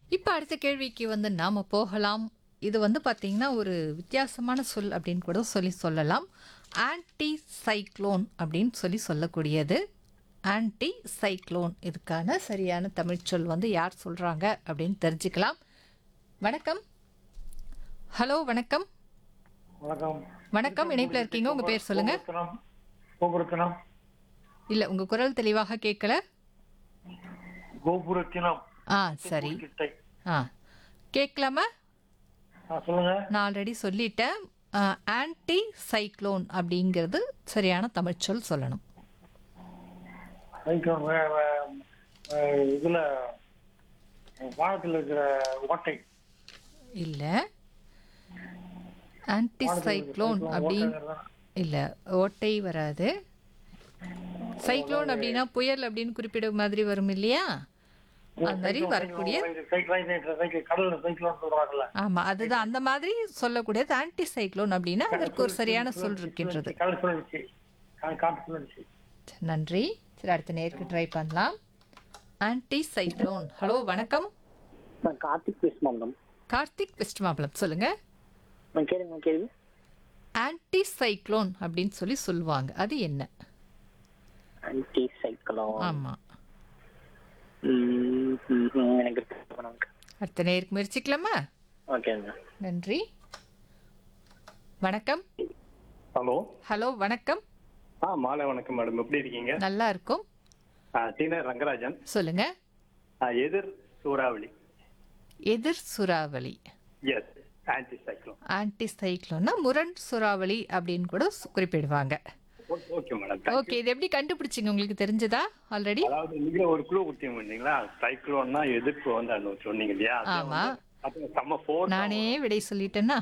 இப்போ அடுத்த கேள்விக்கு வந்து நாம் போகலாம் இது வந்து பார்த்திங்கன்னா ஒரு வித்தியாசமான சொல் அப்படின்னு கூட சொல்லி சொல்லலாம் ஆன்டி சைக்ளோன் அப்படின்னு சொல்லி சொல்லக்கூடியது ஆன்டி சைக்ளோன் இதுக்கான சரியான தமிழ் சொல் வந்து யார் சொல்கிறாங்க அப்படின்னு தெரிஞ்சுக்கலாம் வணக்கம் ஹலோ வணக்கம் வணக்கம் வணக்கம் இணைப்பில் இருக்கீங்க உங்கள் பேர் சொல்லுங்கள் கோபுரத்தனம் கோபுரத்தனம் இல்லை உங்கள் குரல் தெளிவாக கேட்கல கோபுரத்தினம் ஆ சரி கிட்டை ஆ கேட்கலாமா ஆ சொல்லுங்க நான் ஆல்ரெடி சொல்லிட்டேன் ஆன்டி சைக்ளோன் அப்படிங்கிறது சரியான தமிழ்ச்சொல் சொல்லணும் சைக்கிள் வே- வே- வே- இதுல வானத்தில் இருக்கிற ஓட்டை இல்லை ஆன்டி சைக்ளோன் அப்படி இல்லை ஓட்டை வராது சைக்ளோன் அப்படின்னா புயல் அப்படின்னு குறிப்பிட மாதிரி வரும் இல்லையா அந்த மாதிரி வரக்கூடிய சைக்கிள் கடல்ல சைக்கிள் சொல்றாங்கல்ல ஆமாம் அதுதான் அந்த மாதிரி சொல்லக்கூடியது ஆன்டி சைக்ளோன் அப்படின்னா அதற்கு ஒரு சரியான சொல் இருக்கின்றது கடல் சுழற்சி கா- காற்று சுழற்சி நன்றி சரி அடுத்த நேருக்கு ட்ரை பண்ணலாம் ஆன்டி சைக்ளோன் ஹலோ வணக்கம் நான் கார்த்திக் பேசுமா மேடம் கார்த்திக் வெஸ்ட் மாம்பலம் சொல்லுங்க நான் கேளுங்க கேள்வி ஆன்டி சைக்ளோன் அப்படின்னு சொல்லி சொல்லுவாங்க அது என்ன ஆன்டி சைக்கிளோ ஆமா எனக்கு இருக்கு மேடம் அடுத்த நேருக்கு முயற்சிக்கலாமா ஓகேங்க நன்றி வணக்கம் ஹலோ ஹலோ வணக்கம் ஆ மாலை வணக்கம் மேடம் எப்படி இருக்கீங்க நல்லா இருக்கும் ஆ, டீனா ரங்கராஜன் சொல்லுங்க ஆ, எதிர் சூறாவளி எதிர் சூறாவளி எஸ் ஆன்டி சைக்ளோன் ஆன்டி சைக்ளோன்னா முரண் சூறாவளி அப்படின்னு கூட சு- குறிப்பிடுவாங்க ஓகே மேடம் ஓகே இது எப்படி கண்டுபிடிச்சிங்க உங்களுக்கு தெரிஞ்சதா ஆல்ரெடி அதாவது நீங்க ஒரு குழு கொடுத்தீங்க இல்லைங்களா சைக்ளோன்னா எதிர்ப்பு வந்து அந்த சொன்னீங்க இல்லையா அது ஆமா. வந்து- அது செம்ம ஃபோர் நானே விடை சொல்லிட்டேன்னா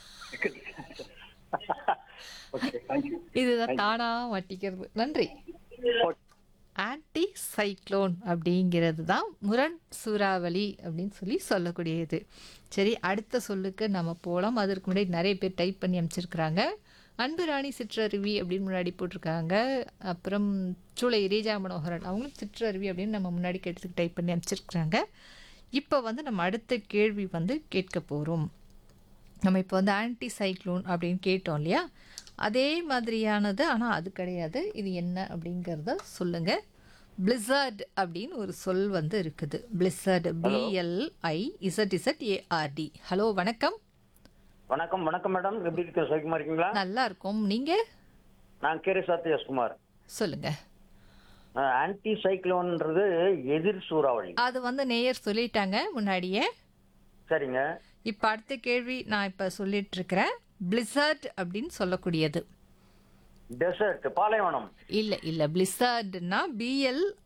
ஓகே தேங்க்யூ இதுதான் தானா மாட்டிக்கிறது நன்றி ஆன்டி சைக்ளோன் அப்படிங்கிறது தான் முரண் சூறாவளி அப்படின்னு சொல்லி சொல்லக்கூடியது சரி அடுத்த சொல்லுக்கு நம்ம போகலாம் அதற்கு முன்னாடி நிறைய பேர் டைப் பண்ணி அமைச்சிருக்கிறாங்க அன்பு ராணி சிற்றருவி அப்படின்னு முன்னாடி போட்டிருக்காங்க அப்புறம் சூளை ரீஜா மனோகரன் அவங்களும் சிற்றருவி அப்படின்னு நம்ம முன்னாடி கேட்டதுக்கு டைப் பண்ணி அமைச்சிருக்கிறாங்க இப்போ வந்து நம்ம அடுத்த கேள்வி வந்து கேட்க போகிறோம் நம்ம இப்போ வந்து ஆன்டி சைக்ளோன் அப்படின்னு கேட்டோம் இல்லையா அதே மாதிரியானது ஆனால் அது கிடையாது இது என்ன அப்படிங்கிறத சொல்லுங்க பிளிசர்ட் அப்படின்னு ஒரு சொல் வந்து இருக்குது blizzard B L I Z Z A R D hello வணக்கம் வணக்கம் வணக்கம் மேடம் எப்படி இருக்க சௌக்கியமா இருக்கீங்களா நல்லா இருக்கும் நீங்கள் நான் கேரி சாத்தி எஸ்குமார் சொல்லுங்க ஆன்டி சைக்ளோன்ன்றது எதிர் சூறாவளி அது வந்து நேயர் சொல்லிட்டாங்க முன்னாடியே சரிங்க இப்போ அடுத்த கேள்வி நான் இப்போ சொல்லிட்டு இருக்கிறேன் பிளிசர்ட் அப்படின்னு சொல்லக்கூடியது டெசர்ட் பாலைவனம் இல்லை இல்லை பிளிசர்ட்னா பிஎல்